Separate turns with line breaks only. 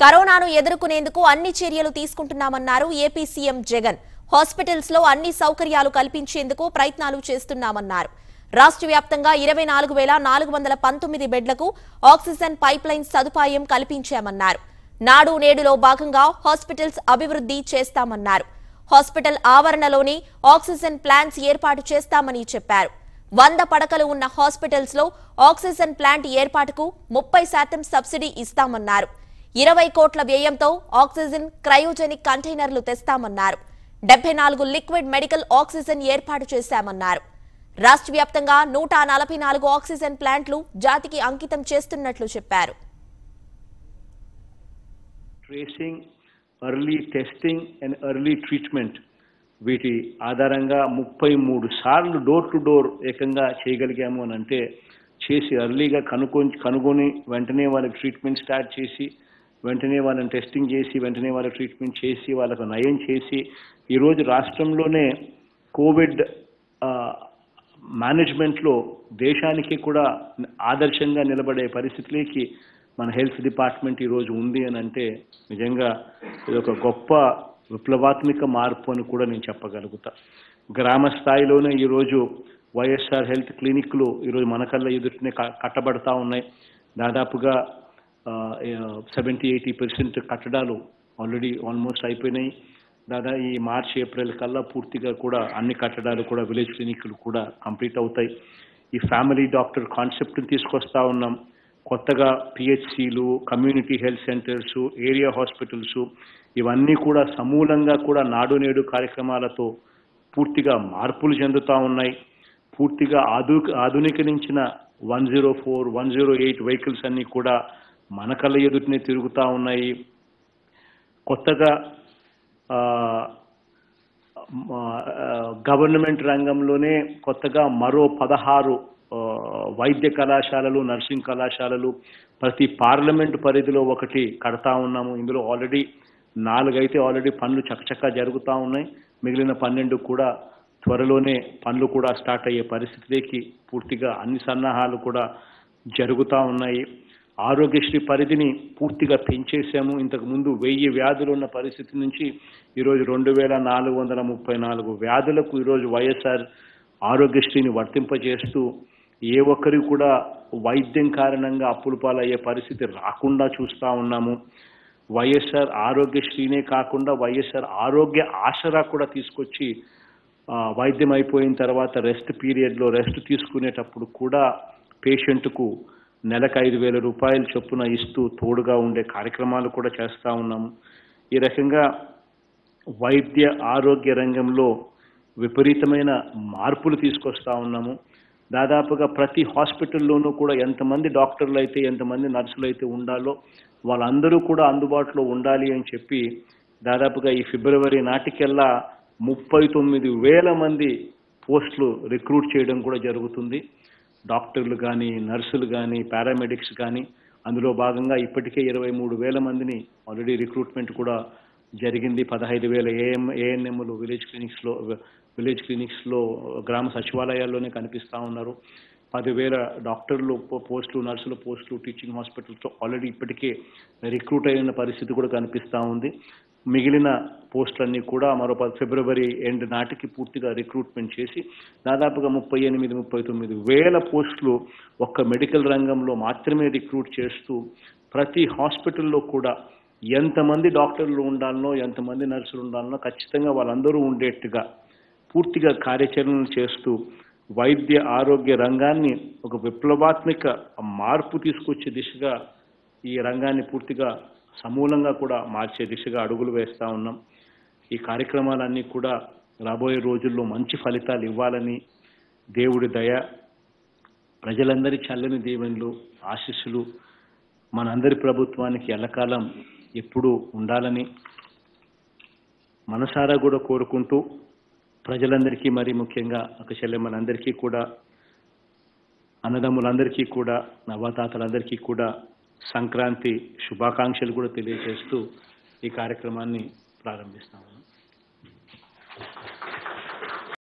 కరోనాను ఎదుర్కొనేందుకు అన్ని చర్యలు తీసుకుంటున్నామన్నారు ఏపీ సీఎం జగన్ హాస్పిటల్స్ లో అన్ని సౌకర్యాలు కల్పించేందుకు ప్రయత్నాలు చేస్తున్నామన్నారు రాష్ట్ర వ్యాప్తంగా ఇరవై నాలుగు వేల నాలుగు వందల పంతొమ్మిది బెడ్లకు ఆక్సిజన్ పైప్ లైన్ సదుపాయం కల్పించామన్నారు నాడు నేడులో భాగంగా హాస్పిటల్స్ అభివృద్ధి చేస్తామన్నారు హాస్పిటల్ ఆవరణలోని ఆక్సిజన్ ప్లాంట్స్ ఏర్పాటు చేస్తామని చెప్పారు వంద పడకలు ఉన్న హాస్పిటల్స్ లో ఆక్సిజన్ ప్లాంట్ ఏర్పాటుకు ముప్పై శాతం సబ్సిడీ ఇస్తామన్నారు ఇరవై కోట్ల వ్యయంతో ఆక్సిజన్ క్రయోజెనిక్ కంటైనర్లు తెస్తామన్నారు డెబ్బై నాలుగు లిక్విడ్ మెడికల్ ఆక్సిజన్ ఏర్పాటు చేశామన్నారు రాష్ట్ర వ్యాప్తంగా నూట నలభై నాలుగు ఆక్సిజన్ ప్లాంట్లు జాతికి అంకితం చేస్తున్నట్లు చెప్పారు
tracing early testing and early treatment వీటి ఆధారంగా ముప్పై మూడు సార్లు డోర్ టు డోర్ ఏకంగా చేయగలిగాము అని అంటే చేసి ఎర్లీగా కనుక్కొని కనుగొని వెంటనే వాళ్ళకి ట్రీట్మెంట్ స్టార్ట్ చేసి వెంటనే వాళ్ళని టెస్టింగ్ చేసి వెంటనే వాళ్ళకి ట్రీట్మెంట్ చేసి వాళ్ళకు నయం చేసి ఈరోజు రాష్ట్రంలోనే కోవిడ్ ఆ, మేనేజ్మెంట్లో దేశానికి కూడా ఆదర్శంగా నిలబడే పరిస్థితిలోకి మన హెల్త్ డిపార్ట్మెంట్ ఈరోజు ఉంది అని అంటే నిజంగా ఇది ఒక గొప్ప విప్లవాత్మక మార్పు అని కూడా నేను చెప్పగలుగుతా గ్రామ స్థాయిలోనే ఈరోజు వైఎస్ఆర్ హెల్త్ క్లినిక్లు ఈరోజు మన కళ్ళ ఎదుటినే క- కట్టబడతా ఉన్నాయి దాదాపుగా సెవెంటీ ఎయిటీ పర్సెంట్ కట్టడాలు ఆల్రెడీ ఆల్మోస్ట్ అయిపోయినాయి దాదాపు ఈ మార్చ్ ఏప్రిల్ కల్లా పూర్తిగా కూడా అన్ని కట్టడాలు కూడా విలేజ్ క్లినిక్లు కూడా కంప్లీట్ అవుతాయి ఈ ఫ్యామిలీ డాక్టర్ కాన్సెప్ట్ని తీసుకొస్తా ఉన్నాం కొత్తగా పిహెచ్సిలు community health centres area hospitals ఇవన్నీ కూడా సమూలంగా కూడా నాడు నేడు కార్యక్రమాలతో పూర్తిగా మార్పులు చెందుతా ఉన్నాయి పూర్తిగా ఆధు ఆధునీకరించిన one zero four one zero eight vehicles అన్నీ కూడా మన కళ్ళ ఎదుటినే తిరుగుతూ ఉన్నాయి కొత్తగా ఆ, గవర్నమెంట్ రంగంలోనే కొత్తగా మరో పదహారు ఆ, వైద్య కళాశాలలు నర్సింగ్ కళాశాలలు ప్రతి పార్లమెంట్ పరిధిలో ఒకటి కడతా ఉన్నాము ఇందులో ఆల్రెడీ నాలుగైతే ఆల్రెడీ పనులు చకచకా జరుగుతూ ఉన్నాయి మిగిలిన పన్నెండు కూడా త్వరలోనే పనులు కూడా స్టార్ట్ అయ్యే పరిస్థితిలోకి పూర్తిగా అన్ని సన్నాహాలు కూడా జరుగుతూ ఉన్నాయి ఆరోగ్యశ్రీ పరిధిని పూర్తిగా పెంచేశాము ఇంతకు ముందు వెయ్యి వ్యాధులు ఉన్న పరిస్థితి నుంచి ఈరోజు రెండు వేల నాలుగు వందల ముప్పై నాలుగు వ్యాధులకు ఈరోజు వైఎస్ఆర్ ఆరోగ్యశ్రీని వర్తింపజేస్తూ ఏ ఒక్కరికి కూడా వైద్యం కారణంగా అప్పుల పాలయ్యే పరిస్థితి రాకుండా చూస్తూ ఉన్నాము వైఎస్ఆర్ ఆరోగ్యశ్రీనే కాకుండా వైఎస్ఆర్ ఆరోగ్య ఆసరా కూడా తీసుకొచ్చి ఆ, వైద్యం అయిపోయిన తర్వాత రెస్ట్ పీరియడ్లో రెస్ట్ తీసుకునేటప్పుడు కూడా పేషెంట్కు నెలకు ఐదు వేల రూపాయల చొప్పున ఇస్తూ తోడుగా ఉండే కార్యక్రమాలు కూడా చేస్తూ ఉన్నాము ఈ రకంగా వైద్య ఆరోగ్య రంగంలో విపరీతమైన మార్పులు తీసుకొస్తా ఉన్నాము దాదాపుగా ప్రతి హాస్పిటల్లోనూ కూడా ఎంతమంది డాక్టర్లు అయితే ఎంతమంది నర్సులు అయితే ఉండాలో వాళ్ళందరూ కూడా అందుబాటులో ఉండాలి అని చెప్పి దాదాపుగా ఈ ఫిబ్రవరి నాటికెల్లా ముప్పై తొమ్మిది వేల మంది పోస్టులు రిక్రూట్ చేయడం కూడా జరుగుతుంది డాక్టర్లు కానీ నర్సులు కానీ పారామెడిక్స్ కానీ అందులో భాగంగా ఇప్పటికే ఇరవై మూడు వేల మందిని ఆల్రెడీ రిక్రూట్మెంట్ కూడా జరిగింది పదహైదు వేల ఏఎం ఏఎన్ఎంలు విలేజ్ క్లినిక్స్లో విలేజ్ క్లినిక్స్లో గ్రామ సచివాలయాల్లోనే కనిపిస్తూ ఉన్నారు పదివేల డాక్టర్లు పో- పోస్టులు నర్సుల పోస్టులు టీచింగ్ హాస్పిటల్స్లో ఆల్రెడీ ఇప్పటికే రిక్రూట్ అయిన పరిస్థితి కూడా కనిపిస్తూ ఉంది మిగిలిన పోస్టులన్నీ కూడా మరో ప- ఫిబ్రవరి ఎండ్ నాటికి పూర్తిగా రిక్రూట్మెంట్ చేసి దాదాపుగా ముప్పై ఎనిమిది ముప్పై తొమ్మిది వేల పోస్టులు ఒక్క మెడికల్ రంగంలో మాత్రమే రిక్రూట్ చేస్తూ ప్రతి హాస్పిటల్లో కూడా ఎంతమంది డాక్టర్లు ఉండాలనో ఎంతమంది నర్సులు ఉండాలనో ఖచ్చితంగా వాళ్ళందరూ ఉండేట్టుగా పూర్తిగా కార్యాచరణలు చేస్తూ వైద్య ఆరోగ్య రంగాన్ని ఒక విప్లవాత్మక మార్పు తీసుకొచ్చే దిశగా ఈ రంగాన్ని పూర్తిగా సమూలంగా కూడా మార్చే దిశగా అడుగులు వేస్తా ఉన్నాం ఈ కార్యక్రమాలన్నీ కూడా రాబోయే రోజుల్లో మంచి ఫలితాలు ఇవ్వాలని దేవుడి దయ ప్రజలందరి చల్లని దీవెనలు ఆశీస్సులు మనందరి ప్రభుత్వానికి ఎల్లకాలం ఎప్పుడూ ఉండాలని మనసారా కూడా కోరుకుంటూ ప్రజలందరికీ మరి ముఖ్యంగా ఒక చెల్లెమ్మలందరికీ కూడా అన్నదమ్ములందరికీ కూడా నవతాతలందరికీ కూడా సంక్రాంతి శుభాకాంక్షలు కూడా తెలియజేస్తూ ఈ కార్యక్రమాన్ని ప్రారంభిస్తాము